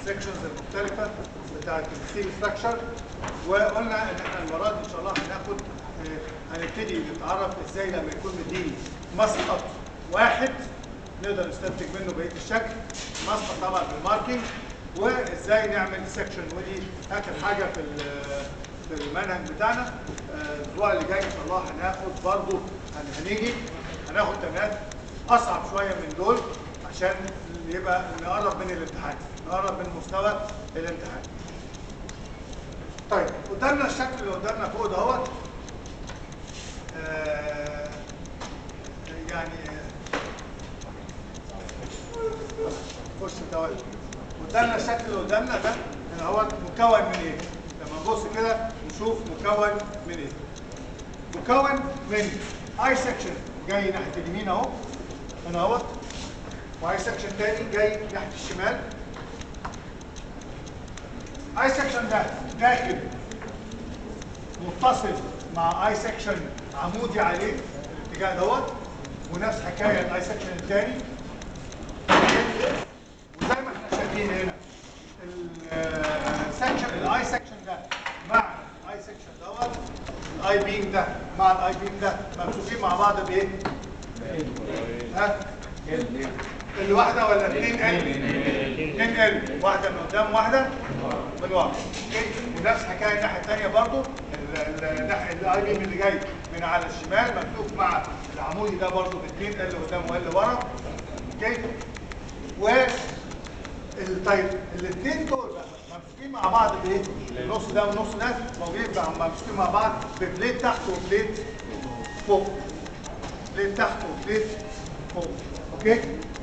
السكشنز المختلفه بتاعت الستيل ستراكشر وقلنا ان احنا المره دي ان شاء الله هناخد آه، هنبتدي نتعرف ازاي لما يكون مديني مسقط واحد نقدر نستنتج منه بقيه الشكل مسقط طبعا بالماركينج وازاي نعمل سكشن ودي اخر حاجه في ال- في المنهج بتاعنا آه، الاسبوع اللي جاي ان شاء الله هناخد برضو هن- هنيجي هناخد تمرينات اصعب شويه من دول عشان يبقى نقرب من الامتحان نقرب من مستوى الامتحان طيب قدامنا الشكل اللي قدامنا فوق دهوت آه، يعني خش دوت قدامنا الشكل اللي قدامنا ده هنا هو مكون من ايه؟ لما نبص كده نشوف مكون من ايه؟ مكون من اي سكشن جاي ناحيه اليمين اهو هنا اهوت واي سكشن تاني جاي ناحيه الشمال اي سكشن ده داخل متصل مع اي سكشن عمودي عليه الاتجاه دوت ونفس حكايه الاي سكشن الثاني وزي ما احنا شايفين هنا السكشن الاي سكشن ده مع الاي سكشن دوت الاي بيم ده مع الاي بيم ده ممسوكين مع بعض بايه؟ ها؟ الواحده ولا اثنين ال؟ اثنين ال واحده من قدام واحده من ورا اوكي ونفس حكايه الناحيه الثانيه برضو ال- ال- الناحيه الاي بيم اللي جاي من على الشمال ممسوك مع العمودي ده برضو باثنين ال قدام وال ورا اوكي و ال- طيب الاثنين دول بقى ممسوكين مع بعض بايه؟ النص ده والنص ده موجودين بقى ممسوكين مع بعض ببليت تحت وبليت فوق بليت تحت وبليت فوق اوكي؟